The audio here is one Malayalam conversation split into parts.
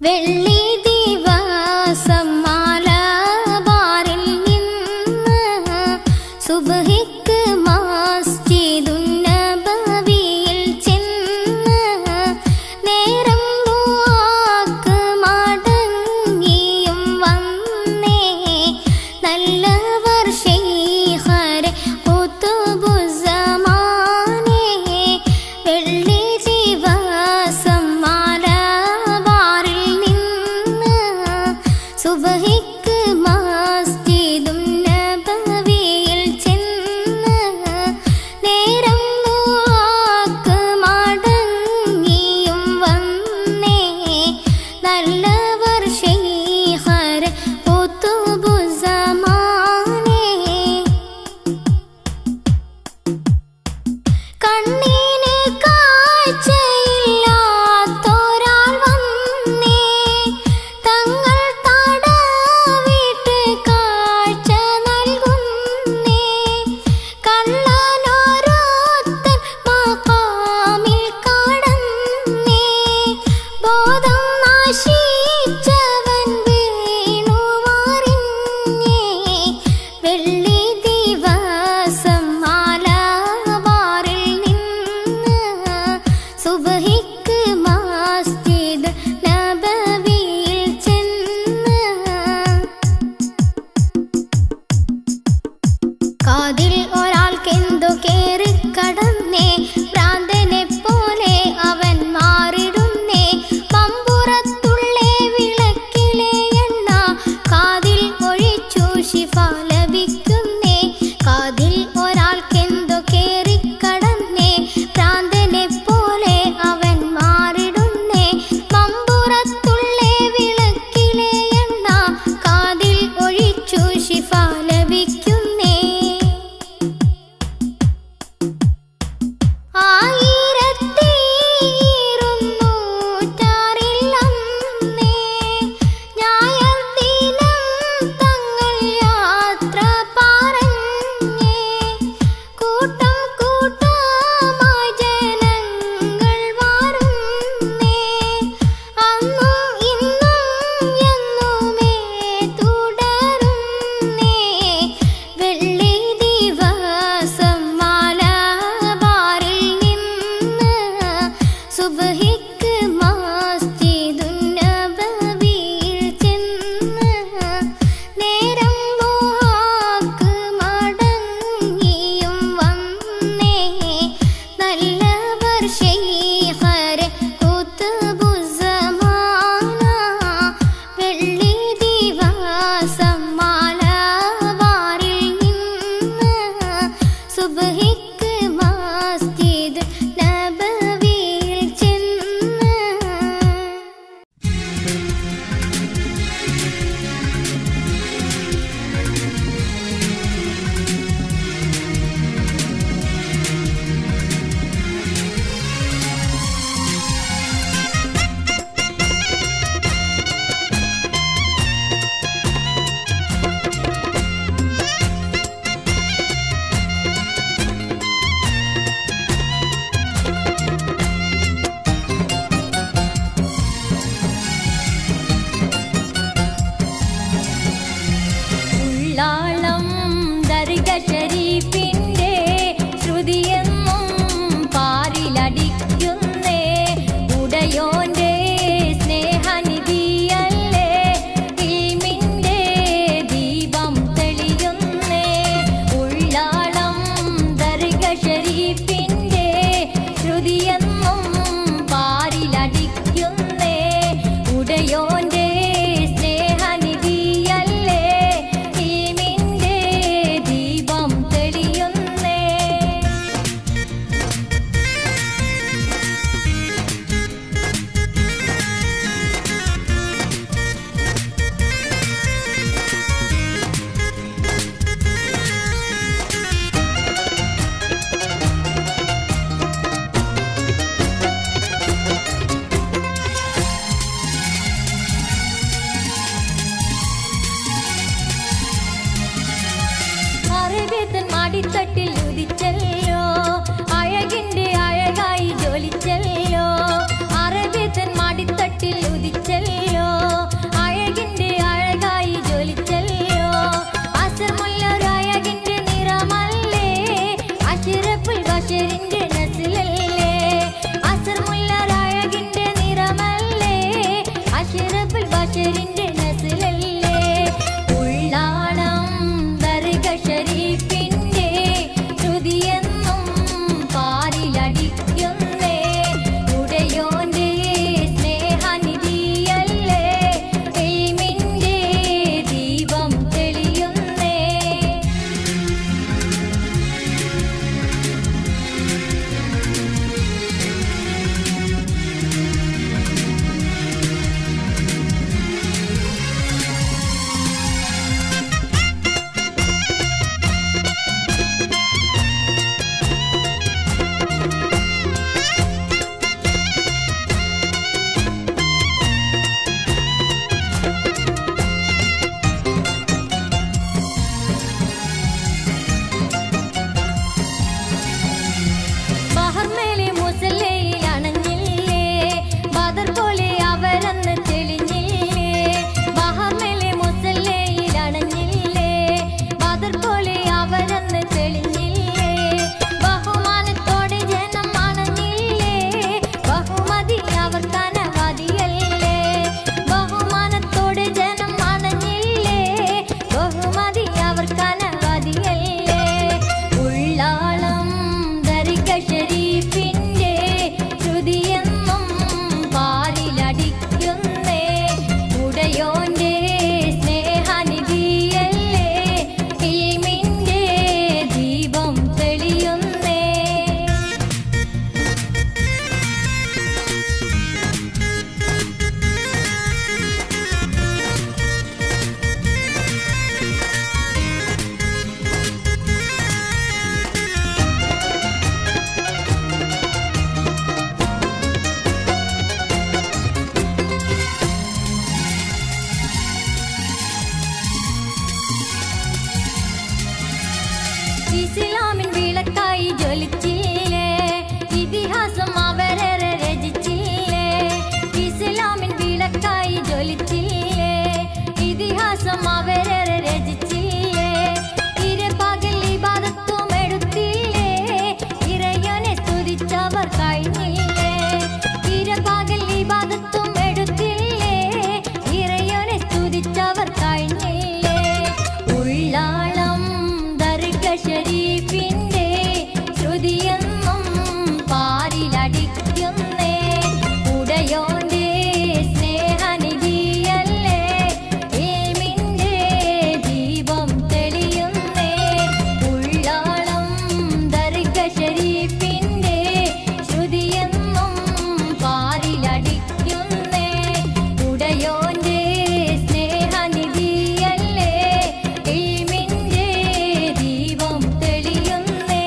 വെള്ളി ദിവസം മാലബാറിൽ നിന്ന് സുബ്ഹിക്ക് മസ്ജിദുന്നബവിയിൽ ചെന്ന് നേരം മൂവാക്ക് മടങ്ങിയും വന്നേ നല്ലവർ ശൈഖരെ ഖുതുബുസ്സമാനെ വെള്ളി ദിവസം മാലബാറിൽ നിന്ന് ബഷറിന്റെ നസ്ലല്ലേ ഉള്ളാളം ദർഗ ഷരീഫിന്റെ ശ്രുതിയെന്നും പാരിലടിക്കുന്നേ ഉടയോന്റെ സ്നേഹനിധിയല്ലേ എയിമിന്റെ ദീപം തെളിയുന്നേ ബഹർമേലെ മുസല്ലയിൽ അണഞ്ഞില്ലേ ബദർ പോലെ അവരന്ന് തെളിഞ്ഞില്ലേ ബഹർമേലെ മുസല്ലയിൽ അണഞ്ഞില്ലേ ബദർ പോലെ അവരന്ന് തെളിഞ്ഞില്ലേ ബഹുമാനത്തോടെ ജനം അണഞ്ഞില്ലേ ബഹുമതി അവർ കനവതിയല്ലേ ബഹുമാനത്തോടെ ജനം അണഞ്ഞില്ലേ ബഹുമതി അവർ കനവതിയല്ലേ ഉള്ളാളം ദരിക ഷരീഫിന്റെ ശ്രുതിയെന്നും പാരിലടിക്കുന്നേ ഉടയോന്റെ സ്നേഹനിധിയല്ലേ ഇൽമിന്റെ ദീപം തെളിയുന്നേ ഇസ്ലാമിൻ വിളക്കായി ജ്വലിച്ചില്ലേ ഇതിഹാസം അവരേറെ രചിച്ചില്ലേ ഇസ്ലാമിൻ വിളക്കായി ജ്വലിച്ചില്ലേ ഇതിഹാസം അവരേറെ രചിച്ചില്ലേ ഇരപകൽ ഇബാദത്തും എടുത്തില്ലേ ഇറയനെ സ്തുതിച്ചവർ കഴിഞ്ഞില്ലേ ഇരപകൽ ഇബാദത്തും എടുത്തില്ലേ ഇറയനെ സ്തുതിച്ചവർ കഴിഞ്ഞില്ലേ ഉള്ളാളം ദർഗ ഷരീഫിന്റെ ശ്രുതിയെന്നും പാരിലടിക്കുന്നേ ഉടയോന്റെ സ്നേഹനിധിയല്ലേ ഏമിന്റെ ദീപം തെളിയുന്നേ ഉള്ളാളം ദർഗ ഷരീഫിന്റെ ശ്രുതിയെന്നും പാരിലടിക്കുന്നേ ഉടയോന്റെ സ്നേഹനിധിയല്ലേ ഇൽമിന്റെ ദീപം തെളിയുന്നേ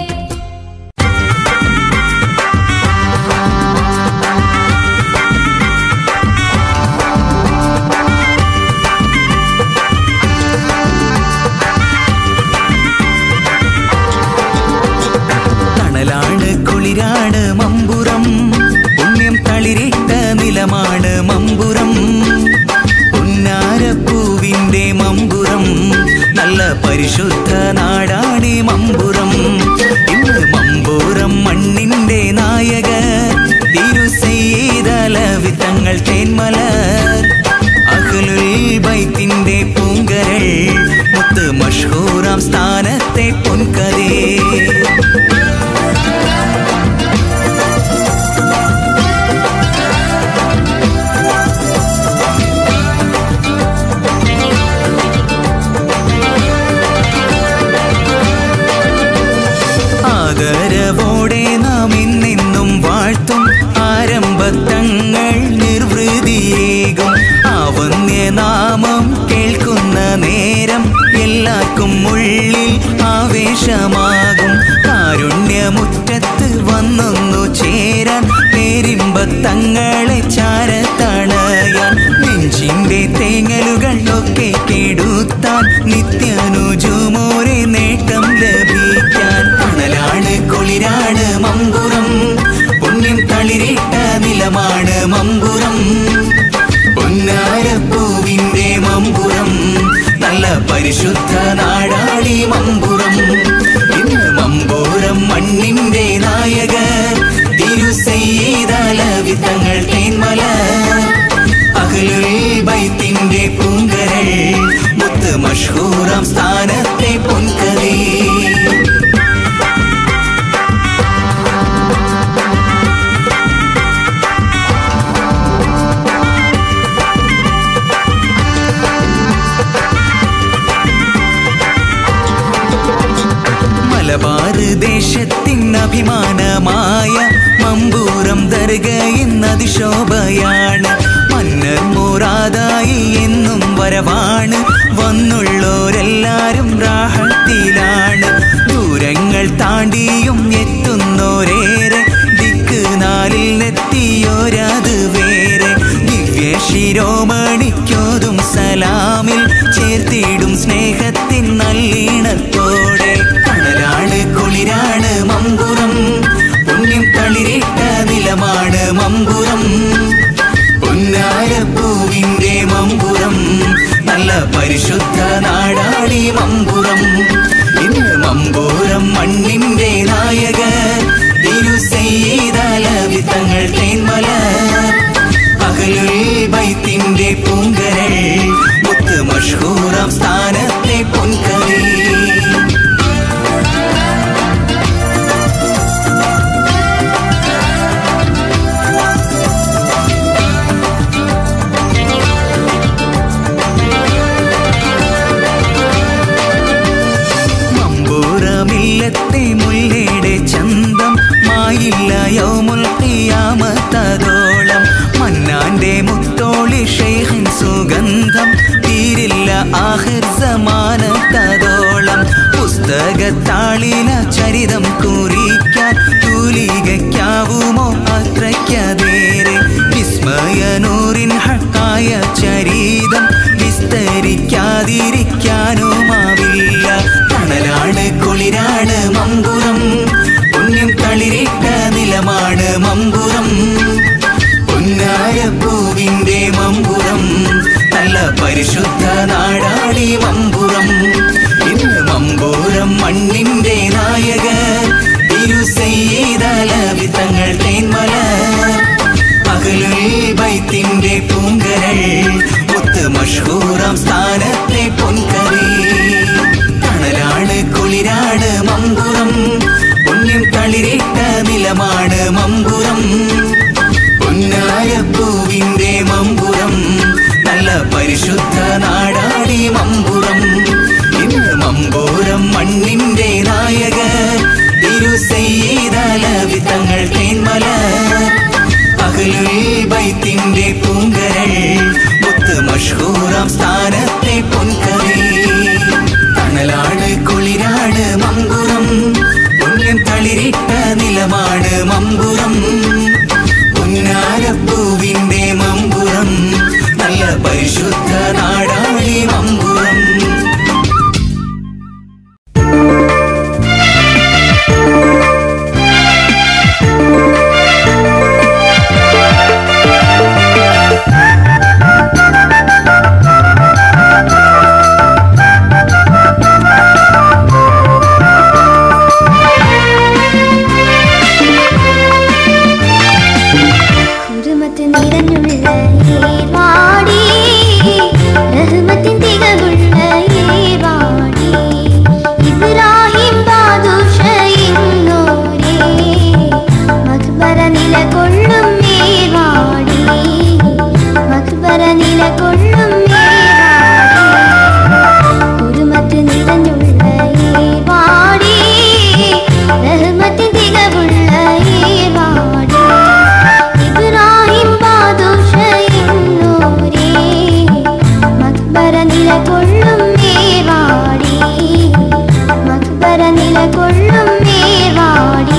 തണലാണ് കുളിരാണ് മമ്പുറം പുണ്യം തളിരിട്ട നിലമാണ് മമ്പുറം പുന്നാരപ്പൂവിന്റെ മമ്പുറം നല്ല പരിശുദ്ധ നാടാണ് മമ്പുറം ഇന്ന് മമ്പുറം മണ്ണിന്റെ നായക തിരുസെയ്തലവിത്തങ്ങൾ തേന്മലർ അഹ്ലുൽ ബൈത്തിന്റെ പൂങ്കരൾ മുത്ത് മഷ്ഹൂറാം സ്ഥാനത്തെ പൊൻകരേ ആദരവോടെ നാം ഇന്നെന്നും വാഴ്ത്തും ആരംഭത്തങ്ങൾ നിർവൃതിയേകും ആവന്യനാമം കേൾക്കുന്ന നേരം എല്ലാവർക്കും ഉള്ളിൽ ആവേശമാകും കാരുണ്യമുറ്റത്ത് വന്നൊന്നു ചേരാൻ പേരിമ്പത്തങ്ങളെ ചാരത്തണയാൻ നെഞ്ചിന്റെ തേങ്ങലുകൾ ഒക്കെ കെടുത്താൻ നിത്യനുജുമോരെ നേട്ടം ലഭിക്കാൻ തണലാണ് കുളിരാണ് മമ്പുറം പുണ്യം തളിരിട്ട നിലമാണ് മമ്പുറം പൊന്നാരപ്പൂവിന്റെ മമ്പുറം നല്ല പരിശുദ്ധ നാടാടി മമ്പുറം ഇന്ന് മമ്പൂരം മണ്ണിന്റെ നായകർ തിരുസെയ്തലവിത്തങ്ങൾ തേന്മല അഖില അഹലുൽ ബൈത്തിന്റെ പൂങ്കരൾ മുത്ത് മഷ്ഹൂറാം സ്ഥാനത്തെ പൊൻകവി മലബാർ ദേശത്തിൻ അഭിമാനമായ മമ്പൂറം ദർഗ എന്നതിശോഭയാണ് മന്നർ മുറാദായി എന്നും വരവാണ് വന്നുള്ളോരെല്ലാരും രാഹത്തിലാണ് ദൂരങ്ങൾ താണ്ടിയും എത്തുന്നോരേറെ ദിക്ക് നാലിൽ നെത്തിയോരത് വേറെ ദിവ്യ ശിരോമണിക്കോതും സലാമിൽ ചേർത്തിടും സ്നേഹത്തിൻ നല്ലീണത്തോടെ കടലാണ് കുളിരാണ് മമ്പുറം പുണ്യം തളിരിട്ട നിലമാണ് മമ്പുറം പൊന്നാരപ്പൂവിന്റെ മമ്പുറം നല്ല പരിശുദ്ധ നാടാടി മമ്പുറം ഇന്ന് മമ്പൂരം മണ്ണിന്റെ നായക തിരുസെയ്താലവിത്തങ്ങൾ തേന്മല അകലുൽ ബൈത്തിന്റെ പൂങ്കരൾ മുത്ത് മഷ്ഹൂറാം സ്ഥാനത്തെ പൊൻകവി മമ്പൂറമില്ലത്തെ മുല്ലയുടെ ചന്തം മായില്ല യൗമുൽ ഖിയാമത്തതോളം മന്നാന്റെ മുത്തോളി ഷെയ്ഖിൻ സുഗന്ധം തീരില്ല ആഹിർ സമാനത്തതോളം പുസ്തകത്താളില ചരിതം കുറിക്കാൻ തൂലികയ്ക്കാവുമോ അത്രയ്ക്കതേറെ വിസ്മയനൂറിൻ ഹക്കായ ചരിതം വിസ്തരിക്കാതിരിക്കാനുമാവില്ല തണലാണ് കുളിരാണ് മമ്പുറം പുണ്യം തളിരിട്ട നിലമാണ് മമ്പുറം പൊന്നാരപ്പൂവിന്റെ മമ്പുറം നല്ല പരിശുദ്ധ നാടാടി മമ്പുറം ഇന്ന് മമ്പൂരം മണ്ണിന്റെ നായക തിരുസെയ്താലവിത്തങ്ങൾ തേന്മല അകലുൽ ബൈത്തിന്റെ പൂങ്കരൾ മുത്ത് മഷ്ഹൂറാം സ്ഥാനത്തെ പൊൻകവി തണലാണ് കുളിരാണ് മമ്പുറം പുണ്യം തളിരിട്ട നിലമാണ് മമ്പുറം പൊന്നാരപ്പൂവിന്റെ മമ്പുറം നല്ല പരിശുദ്ധ നാടാടി മമ്പുറം ഇന്ന് മമ്പൂരം മണ്ണിന്റെ നായക തിരുസെയ്താലവിത്തങ്ങൾ തേന്മല അകലുൽ ബൈത്തിന്റെ പൂങ്കരൾ മുത്ത് മഷ്ഹൂറാം സ്ഥാനത്തെ പൊൻകവി തണലാണ് കുളിരാണ് മമ്പുറം പുണ്യം തളിരിട്ട നിലമാണ് മമ്പുറം പുന്നാരപ്പൂവിന്റെ മമ്പുറം നല്ല പരിശുദ്ധ നാടാളി മമ്പുറം കുറുമത്ത് നിറഞ്ഞുള്ള ഏർവാടി റഹ്മത്തിൻ തികവുള്ള ഏർവാടി ഇബ്രാഹിം ബാദുഷ എന്നോരേ മക്ബറ നിലകൊള്ളും ഏർവാടി മക്ബറ നിലകൊള്ളും ഏർവാടി കുറുമത്ത് നിറഞ്ഞുള്ള ഏർവാടി റഹ്മത്തിൻ തികവുള്ള ഏർവാടി ഇബ്രാഹിം ബാദുഷ എന്നോരേ മക്ബറ നിലകൊള്ളും മേവാടി മക്ബറ നിലകൊള്ളും മേവാടി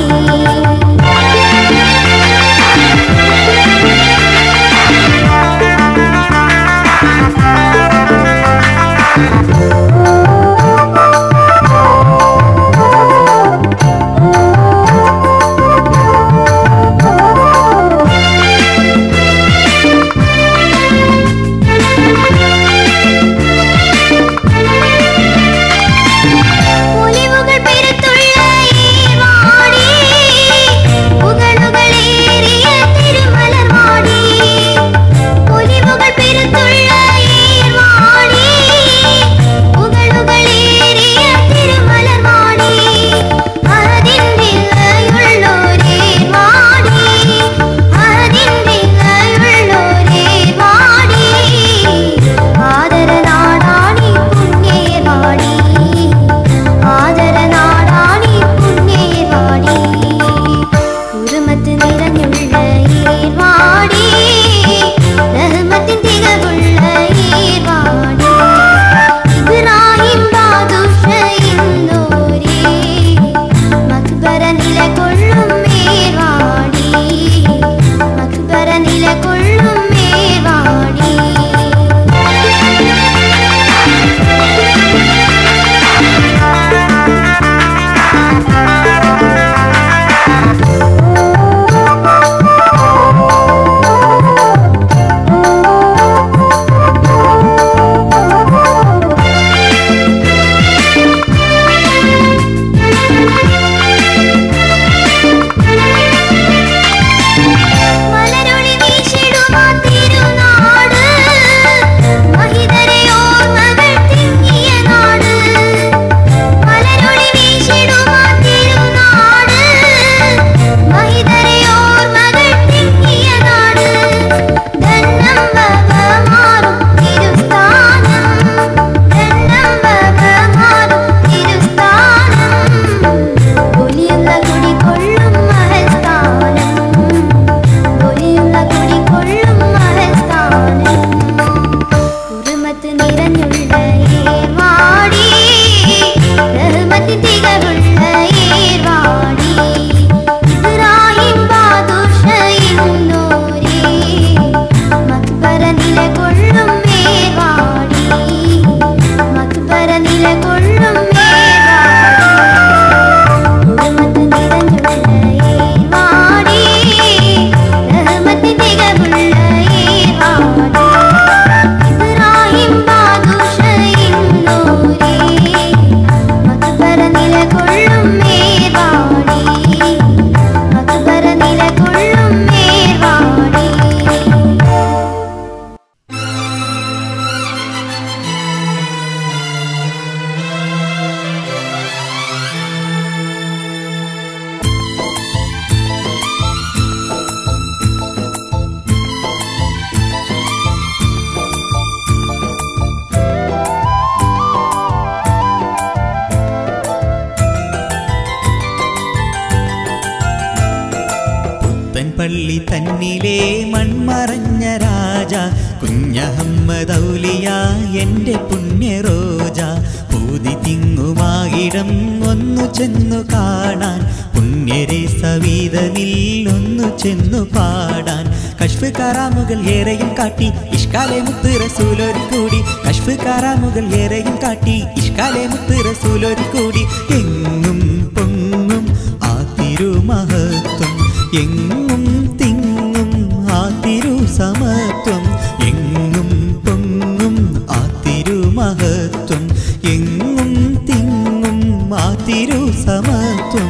കുഞ്ഞഹമ്മദൗലിയ എൻ്റെ പുണ്യറോജ പൂതി തിങ്ങുമായിടം ഒന്നു ചെന്നു കാണാൻ പുണ്യരെ സവീതമിൽ ഒന്നു ചെന്നു പാടാൻ കഷ്ഫ് കാറാമുകൾ ഏറെയും കാട്ടി ഇഷ്കാലെ മുത്ത് റസൂലൊരു കൂടി കഷ്ഫ് കാറാമുകൾ ഏറെയും കാട്ടി ഇഷ്കാലെ മുത്ത് റസൂലൊരു കൂടി എങ്ങും പൊങ്ങും ആ തിരുമഹത്വം എങ്ങും തിങ്ങും ആ തിരു സമത്വം എങ്ങും പൊങ്ങും ആ തിരുമഹത്വം എങ്ങും തിങ്ങും ആ തിരു സമത്വം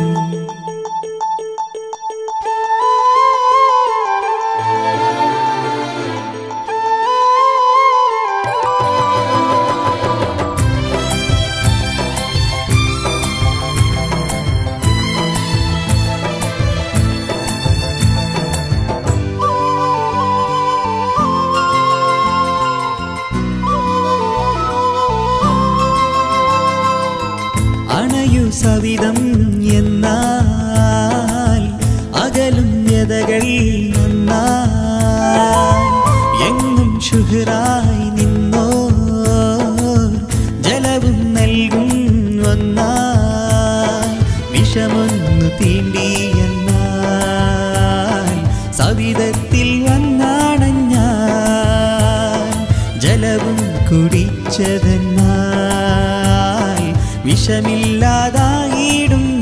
അണയു സവിധം എന്നാൽ അകലും വ്യതകൾ നന്നാൽ എങ്ങും ശുഹറായി നിന്നോ ജലവും നൽകും ഒന്നാൽ വിഷമൊന്നു തീണ്ടി എന്നാൽ സവിധത്തിൽ വന്നാണഞ്ഞാൽ ജലവും കുടിച്ചതെന്നാൽ വിഷമില്ലാതായിടുന്ന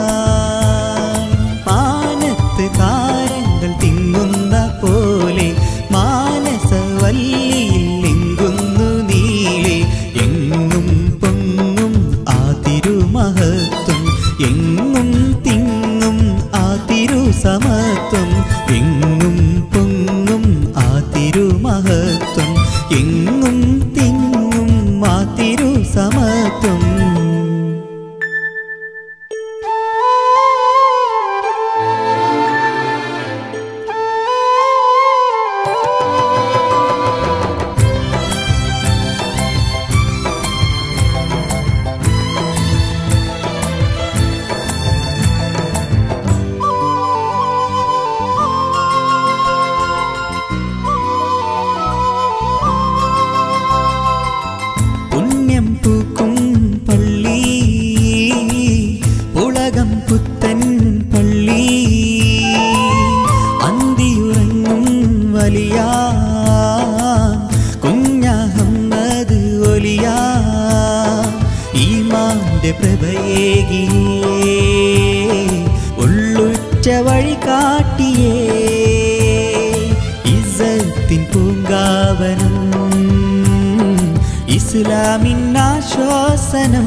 മാനത്ത് താരങ്ങൾ തിങ്ങുന്ന പോലെ മാനസവല്ലിയിൽ എങ്കുന്നു നീളെ എങ്ങും പൊങ്ങും ആ തിരുമഹത്വം എങ്ങും തിങ്ങും ആ തിരു സമത്വം എങ്ങും പൊങ്ങും ആ തിരുമഹത്വം എങ്ങും തിങ്ങും ആ തിരു സമത്വം പുണ്യം പൂക്കും പള്ളി ഉലകം പുത്തൻ പള്ളി അന്തിയുറങ്ങും വലിയ കുഞ്ഞഹമ്മദ് ഒലിയ ഈമാന്റെ പ്രഭയേകിയേ ഉള്ളുറ്റ വഴി കാട്ടിയേ ഇസത്തിൻ പൂങ്കാവനം ഇസ്ലാമിൻ ആശ്വാസനം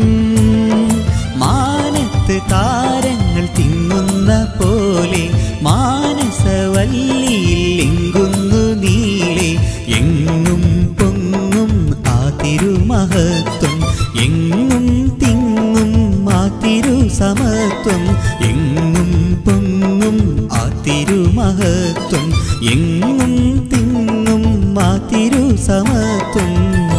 മാനത്ത് താരങ്ങൾ തിങ്ങുന്ന പോലെ മാനസവല്ലിയിൽ എങ്കുന്നു നീളെ എങ്ങും പൊങ്ങും ആ തിരുമഹത്വം എങ്ങും തിങ്ങും ആ തിരു സമത്വം എങ്ങും പൊങ്ങും ആ തിരുമഹത്വം എങ്ങും തിങ്ങും ആ തിരു സമത്വം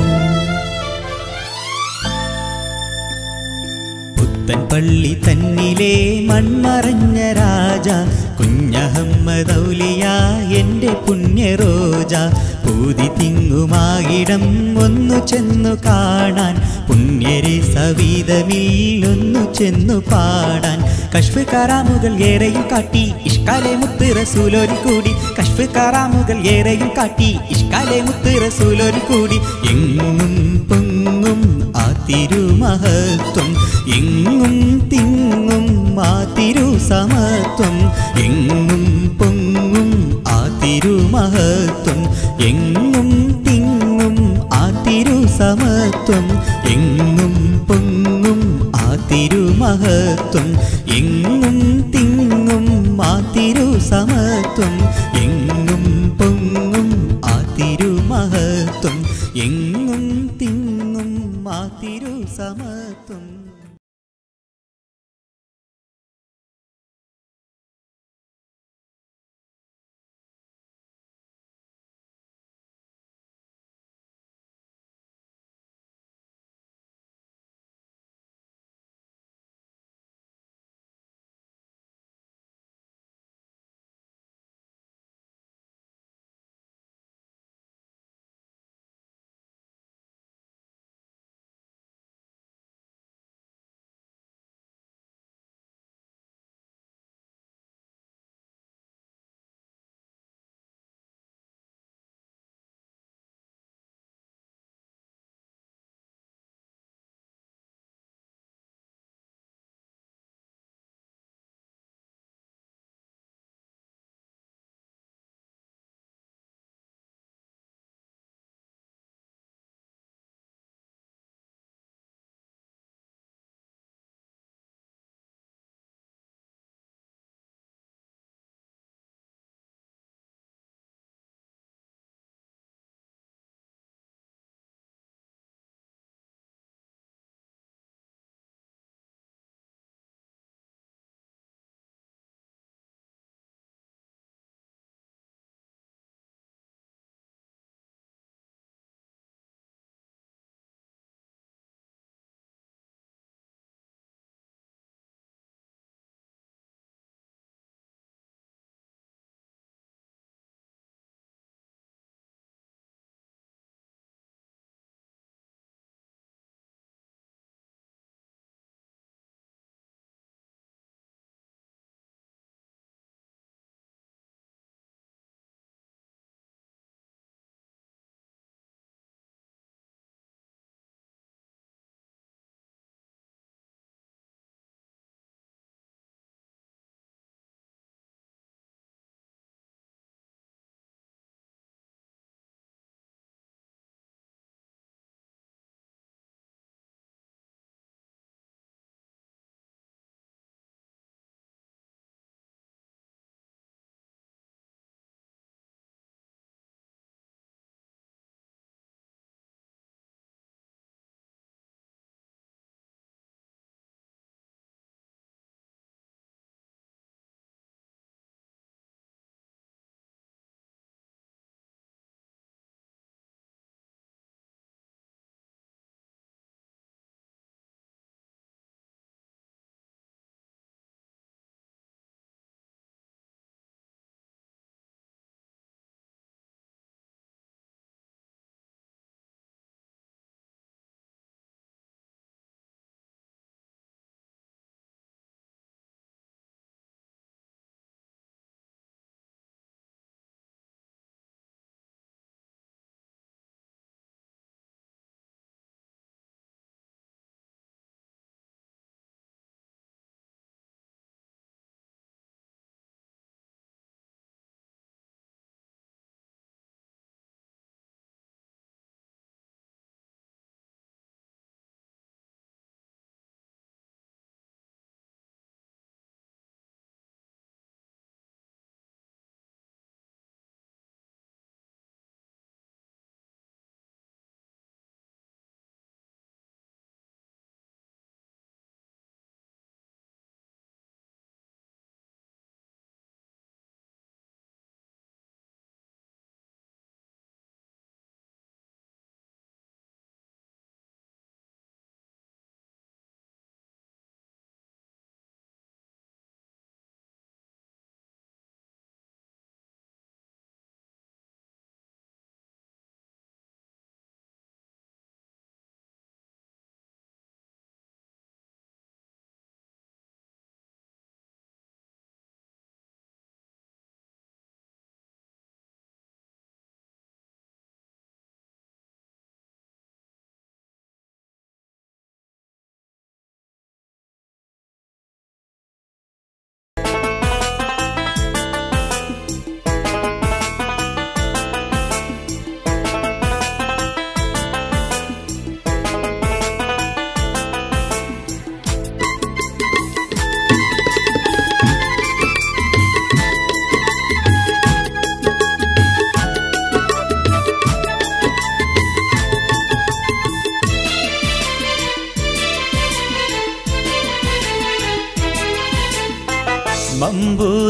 പുത്തൻ പള്ളി തന്നിലെ മൺമറഞ്ഞ രാജ കുഞ്ഞഹമ്മദൗലിയ എൻ്റെ പുണ്യറോജ പൂതി തിങ്ങുമായിടം ഒന്നു ചെന്നു കാണാൻ പുണ്യരെ സവീതമിൽ ഒന്നു ചെന്നു പാടാൻ കഷ്ഫ് കാറാമുകൾ ഏറെയും കാട്ടി ഇഷ്കാലെ മുത്ത് റസൂലൊരു കൂടി കഷ്ഫ് കാറാമുകൾ ഏറെയും കാട്ടി ഇഷ്കാലെ മുത്ത് റസൂലൊരു കൂടി എങ്ങും പൊങ്ങും ആ തിരുമഹത്വം എങ്ങും തിങ്ങും ആ തിരു സമത്വം എങ്ങും പൊങ്ങും ആ തിരുമഹത്വം എങ്ങും തിങ്ങും ആ തിരു സമത്വം എങ്ങും പൊങ്ങും ആ തിരുമഹത്വം എങ്ങും തിങ്ങും ആ തിരു സമത്വം എങ്ങും പൊങ്ങും ആ തിരുമഹത്വം എങ്ങും തിങ്ങും ആ തിരു സമത്വം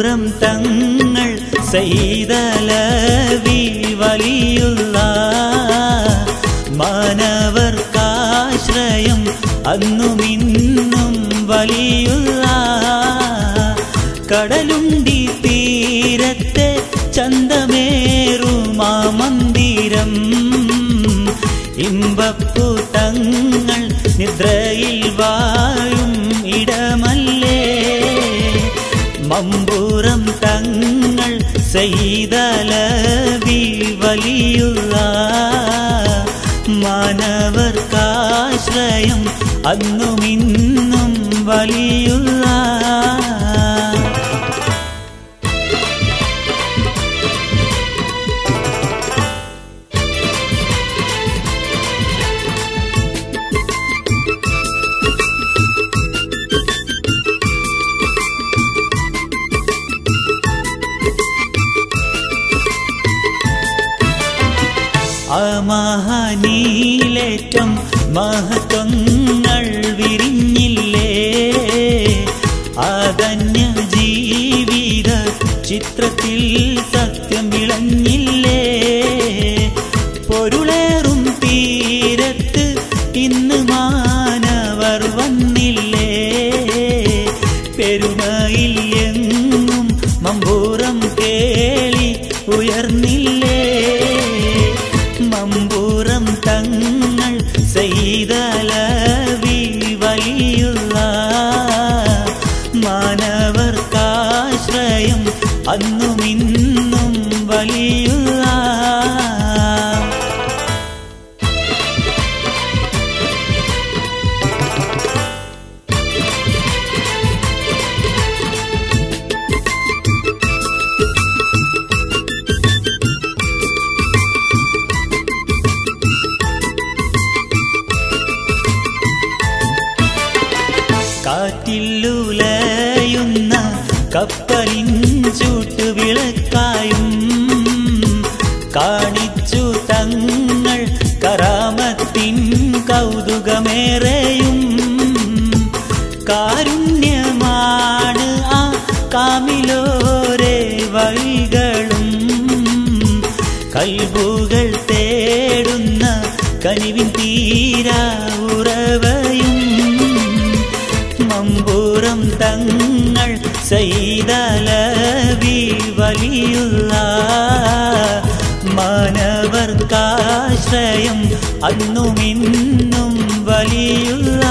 മമ്പൂറം തങ്ങൾ ചെയ്തലവി വലിയുള്ള മാനവർക്കാശ്രയം അന്നുമിന്നും വലിയുള്ള കടലുണ്ടി തീരത്തെ ചന്തമേറുമാ മന്ദിരം ഇമ്പപ്പു തങ്ങൾ നിദ്രയിൽ വാഴും ഇടമല്ലേ മമ്പൂറം തങ്ങൾ ചെയ്തലവി വലിയുള്ള മാനവർക്കാശ്രയം അന്നുമിന്നും വലിയുള്ള ആ മഹാനീലേറ്റം മഹത്വങ്ങൾ വിരിഞ്ഞില്ലേ ആദന്യ ജീവിത ചിത്രത്തിൽ സത്യം വിളഞ്ഞില്ലേ പൊരുളേറും തീരത്ത് ഇന്ന് മാനവർ വന്നില്ലേ പെരുമയിൽ എങ്ങും മമ്പൂറം കേളി ഉയർന്നില്ലേ മമ്പൂറം തങ്ങൾ ചെയ്തലവി വലിയുള്ള മാനവർക്കാശ്രയം അന്നുമിന്നും വലിയുള്ള കാറ്റില്ലുലയുന്ന കപ്പലിൻ ചൂട്ടുവിളക്കായും കാണിച്ചു തങ്ങൾ കറാമത്തിൻ കൗതുകമേറെയും കാരുണ്യമാണ് ആ കാമിലോരെ വഴികളും കൽബുകൾ തേടുന്ന കനിവിൻ തീരാ ഉറവയും മമ്പൂറം തങ്ങൾ ചെയ്തലവി വലിയുള്ള മാനവർക്കാശ്രയം അന്നുമിന്നും വലിയുള്ള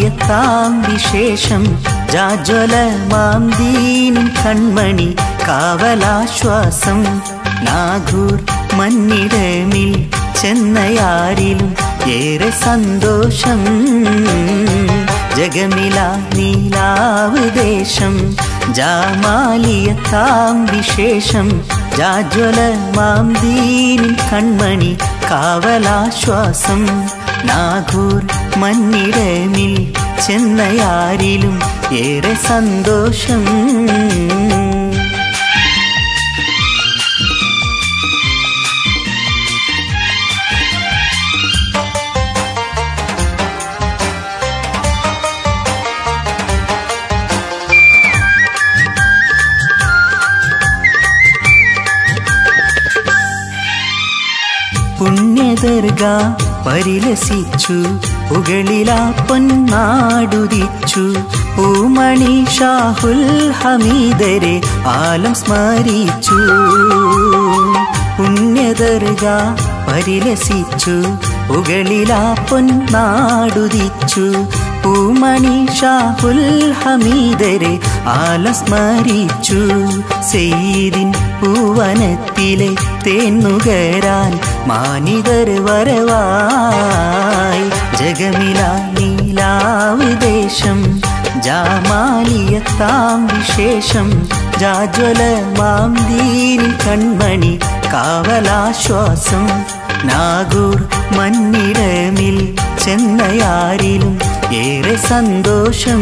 ജാമാലിയത്താം വിശേഷം ജാജ്വലമാം ദീനിൻ കൺമണി കാവലാശ്വാസം നാഗൂർ മന്നിടമിൽ ചെന്നയാരിലും ഏറെ സന്തോഷം ജഗമില നീലാവ് ദേശം ജാമാലിയത്താം വിശേഷം ജാജ്വലമാം ദീനിൻ കൺമണി കാവലാശ്വാസം നാഗൂർ മന്നിടമിൽ ചെന്നയാരിലും ഏറെ സന്തോഷം പുണ്യദർഗ പരിലസിച്ചു പുകളിലാ പൊന്നാടുദിച്ചു പൂമണി ഷാഹുൽ ഹമീദരെ ആലം സ്മരിച്ചു പുണ്യദർഗ പരിലസിച്ചു പുകളിലാ പൊന്നാടുദിച്ചു പൂമണി ഷാഹുൽ ഹമീദരെ ആലം സ്മരിച്ചു സെയ്തിൻ പൂവനത്തിലെ തേന്നുകരാൻ മാനിതർ വരവായി ജഗമില നീലാവ് ദേശം ജാമാലിയത്താം വിശേഷം ജാജ്വലമാം ദീനിൻ കൺമണി കാവലാശ്വാസം നാഗൂർ മന്നിടമിൽ ചെന്നയാരിലും ഏറെ സന്തോഷം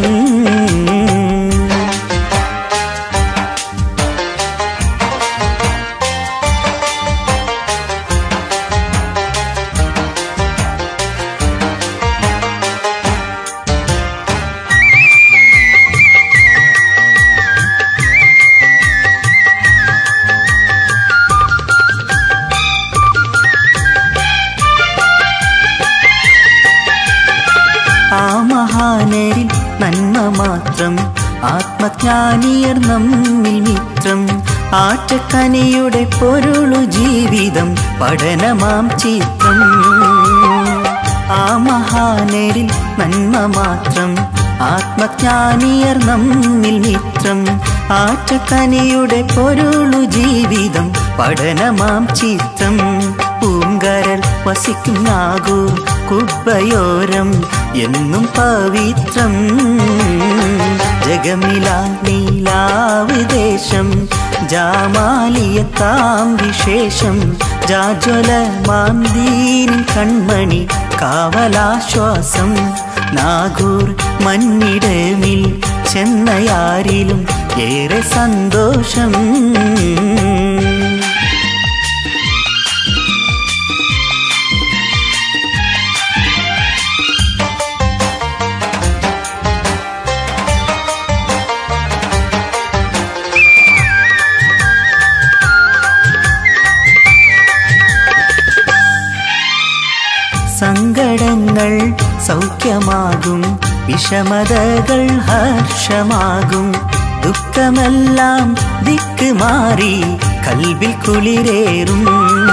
ആ മഹാനരിൽ നന്മ മാത്രം ആത്മജ്ഞാനിയർ നമ്മിൽ മിത്രം ആറ്റക്കനിയുടെ പൊരുളു ജീവിതം പഠനമാം ചിത്രം ആ മഹാനരിൽ നന്മ മാത്രം ആത്മജ്ഞാനിയർ നമ്മിൽ മിത്രം ആറ്റക്കനിയുടെ പൊരുളു ജീവിതം പഠനമാം ചിത്രം പൂങ്കരൽ വസിക്കും നാഗൂർ കുബ്ബയോരം എന്നും പവിത്രം ജഗമില നീലാവ് ദേശം ജാമാലിയത്താം വിശേഷം ജാജ്വലമാം ദീനിൻ കൺമണി കാവലാശ്വാസം നാഗൂർ മന്നിടമിൽ ചെന്നയാരിലും ഏറെ സന്തോഷം സങ്കടങ്ങൾ സൗഖ്യമാകും വിഷമതകൾ ഹർഷമാകും ദുഃഖമെല്ലാം ദിക്ക് മാറി കൽവിൽ കുളിരേറും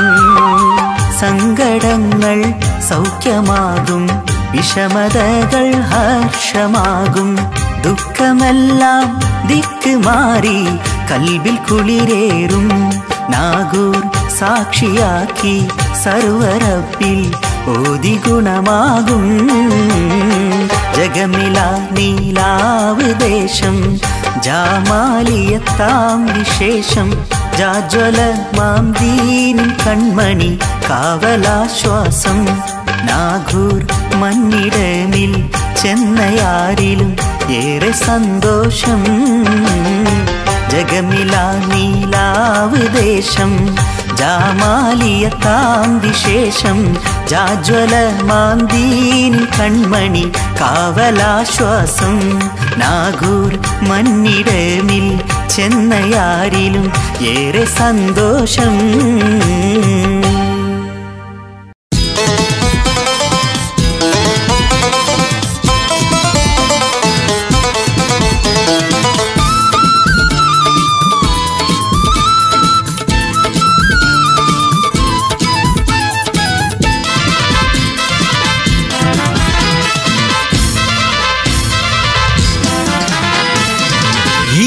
സങ്കടങ്ങൾ സൗഖ്യമാകും വിഷമതകൾ ഹർഷമാകും ദുഃഖമെല്ലാം ദിക്ക് മാറി കൽവിൽ കുളിരേറും നാഗൂർ സാക്ഷിയാക്കി സർവരപ്പിൽ ഓതി ഗുണമാകും ജഗമില നീലാവ് ദേശം ജാമാലിയത്താം വിശേഷം ജാജ്വലമാം ദീനിൻ കൺമണി കാവലാശ്വാസം നാഗൂർ മന്നിടമിൽ ചെന്നയാരിലും ഏറെ സന്തോഷം ജഗമില നീലാവ് ദേശം ജാമാലിയത്താം വിശേഷം ജാജ്വലമാം ദീൻ കൺമണി കാവലാശ്വാസം നാഗൂർ മന്നിടമിൽ ചെന്നയാരിലും ഏറെ സന്തോഷം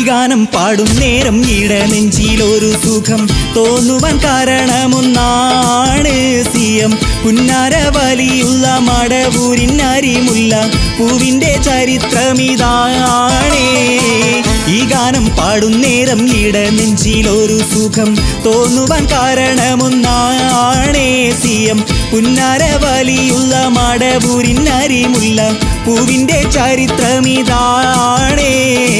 ഗാനം പാടും നേരം ഇട നെഞ്ചിലൊരു സുഖം തോന്നുവാൻ കാരണമൊന്നാണ് സിയം പുന്നാര വലിയുള്ള മടവൂരിൻ അരിമുല്ല പൂവിന്റെ ചരിത്രമിതാണേ ഈ ഗാനം പാടും നേരം ഇട നെഞ്ചിലൊരു സുഖം തോന്നുവാൻ കാരണമൊന്നാണേ സിയം പുന്നാര വലിയുള്ള മടവൂരിൻ അരിമുല്ല പൂവിന്റെ ചരിത്രമിതാണേ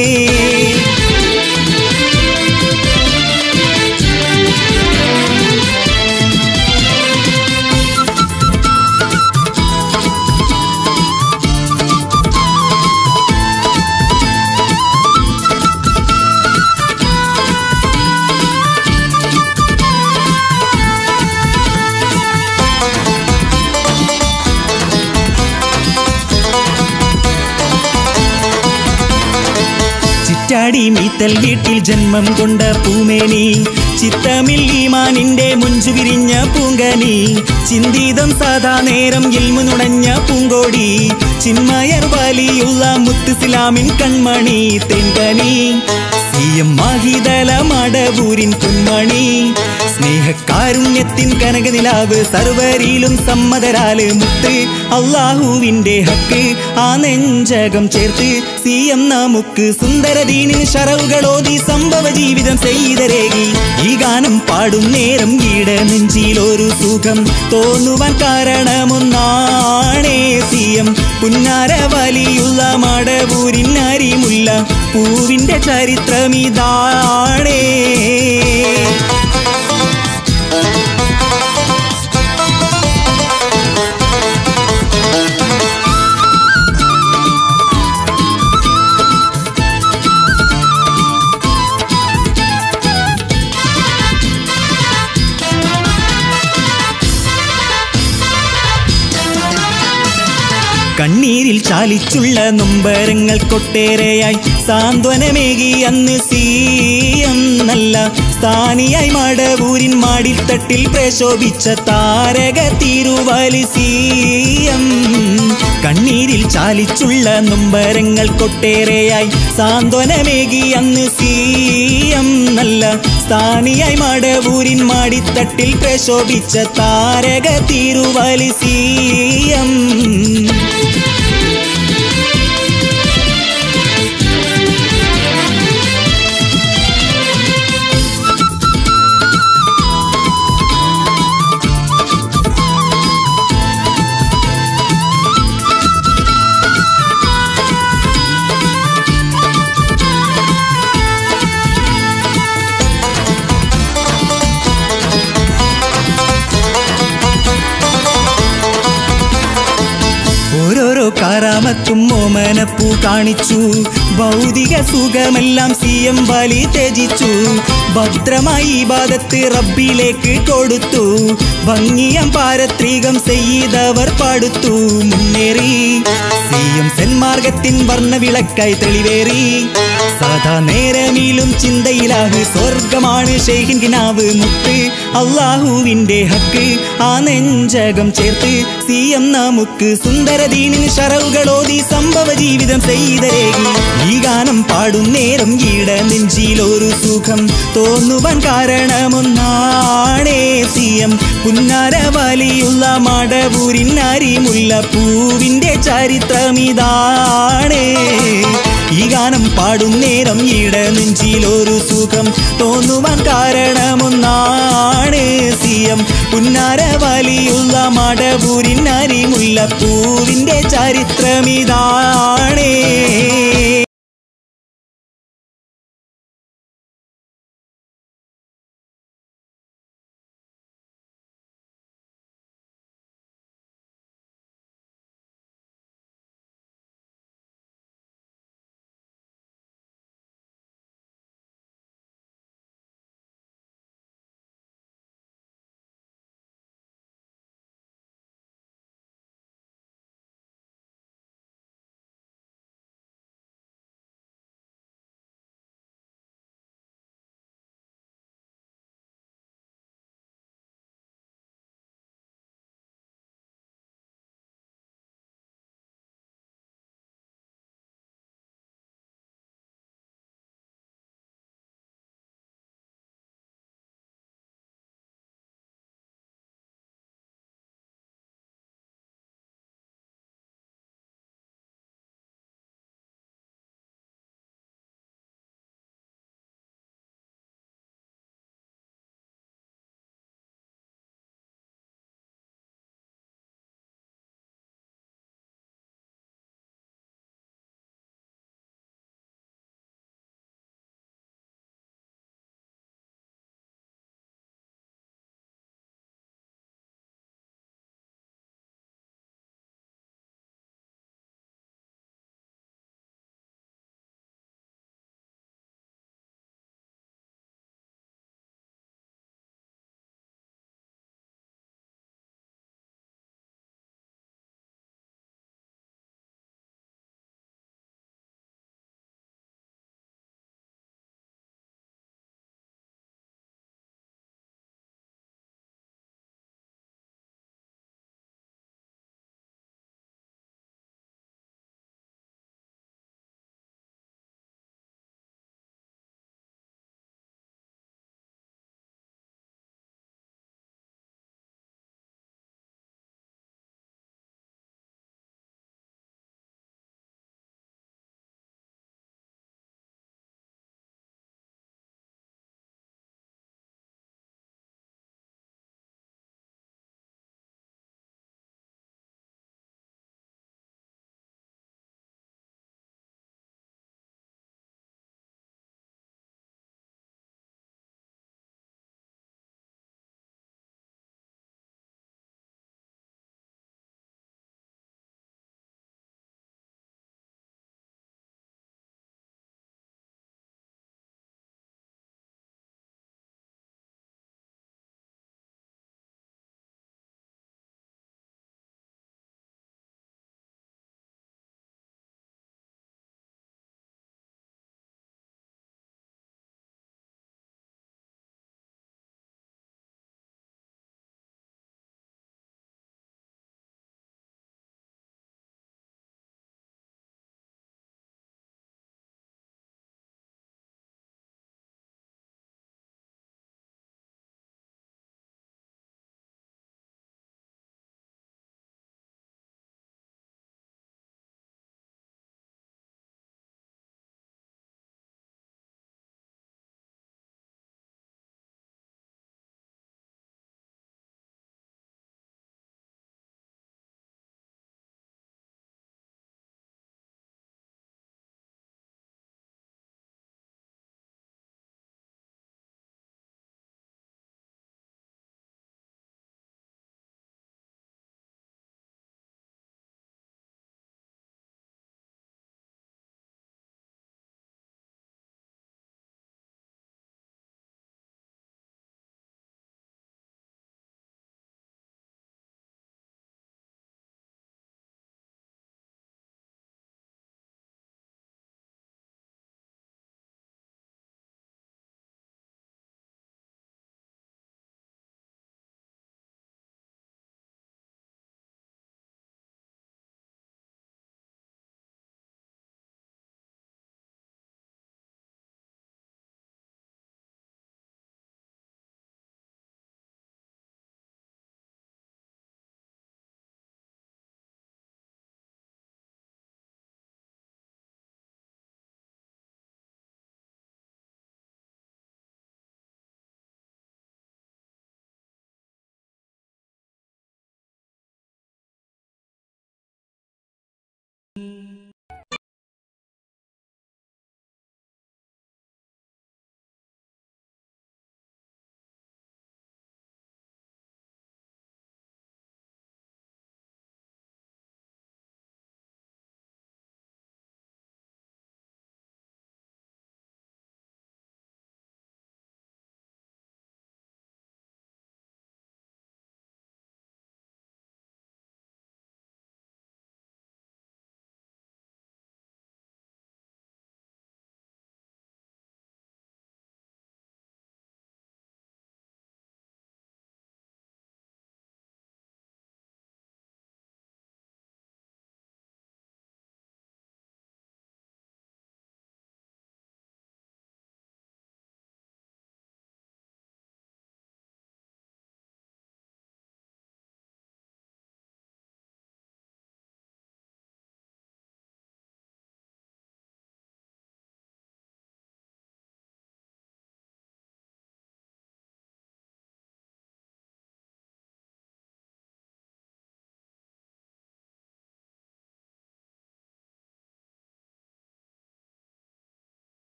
ചിറ്റാടി മീത്തൽ വീട്ടിൽ ജന്മം കൊണ്ട പൂമേനി ചിത്തമിൽ ഈമാനിന്റെ മുഞ്ചു വിരിഞ്ഞ പൂങ്കനി ചിന്തിതം സാധാ നേരം ഇൽമു നുണഞ്ഞ പൂങ്കോടി ചിന്മയർ വലിയുള്ള മുത്തുസിലാമിൻ കൺമണി തെങ്കനി സിയം മാഹിതല മടവൂരിൻ പൊന്മണി സ്നേഹക്കാരുണ്യത്തിൻ കനകനിലാവ് സർവരിലും സമ്മതരാല് മുത്ത് അള്ളാഹുവിന്റെ ഹക്ക് ആ നെഞ്ചകം ചേർത്ത് സിയം നമുക്ക് സുന്ദരദീനിൻ ശറവുകളോതി സംഭവ ജീവിതം ചെയ്തരേകി ഈ ഗാനം പാടും നേരം ഈട നെഞ്ചിലൊരു സുഖം തോന്നുവാൻ കാരണമൊന്നാണേ സിയം പുന്നാര വലിയുള്ള മടവൂരിൻ അരിമുല്ല പൂവിന്റെ ചരിത്രമിതാണേ കണ്ണീരിൽ ചാലിച്ചുള്ള നൊമ്പരങ്ങൾ കൊട്ടേറെയായി സാന്ത്വനമേകി അന്ന് സീയം നല്ല സ്ഥാനിയായി മടവൂരിൻ മാടിൽ തട്ടിൽ പ്രശോഭിച്ച താരക തിരുവാലി സീയം കണ്ണീരിൽ ചാലിച്ചുള്ള നൊമ്പരങ്ങൾ കൊട്ടേറെയായി സാന്ത്വനമേകി അന്ന് സീയം നല്ല സ്ഥാനിയായി മടവൂരിൻ മാടിത്തട്ടിൽ പ്രശോഭിച്ച താരക തിരുവാലി സീയം ഓരോരോ കാരാമത്തും ഓമനപ്പൂ കാണിച്ചു ഭൗതിക സുഖമെല്ലാം സി എം വലി ത്യജിച്ചു ഭദ്രമായി ഇബാദത്ത് റബ്ബിലേക്ക് കൊടുത്തു ഭംഗിയം പാരത്രികം ചെയ്തവർ പാടുത്തു മുന്നേറി സി എം സെന്മാർഗത്തിൻ വർണ്ണവിളക്കായി തെളിവേറി സാധാ നേരമീലും ചിന്തയിലാഹ് സ്വർഗമാണ് ഷെയ്ഹിൻ കിനാവ് മുത്ത് അള്ളാഹുവിന്റെ ഹക്ക് ആ നെഞ്ചകം ചേർത്ത് സി എം നമുക്ക് സുന്ദരദീനിന് ശറവുകളോതി സംഭവ ജീവിതം ചെയ്തരേകി ഈ ഗാനം പാടും നേരം ഈട നെഞ്ചിലൊരു സുഖം തോന്നുവാൻ കാരണമൊന്നാണേ സി എം പുന്നാര വലിയുള്ള മടവൂരിൻ അരിമുല്ല പൂവിന്റെ ചരിത്രമിതാണേ ഈ ഗാനം പാടും നേരം ഈട നെഞ്ചിലൊരു സുഖം തോന്നുവാൻ കാരണമൊന്നാണ് സിയം പുന്നാര വലിയുള്ള മടവൂരിൻ അരിമുല്ല പൂവിന്റെ ചരിത്രമിതാണേ ും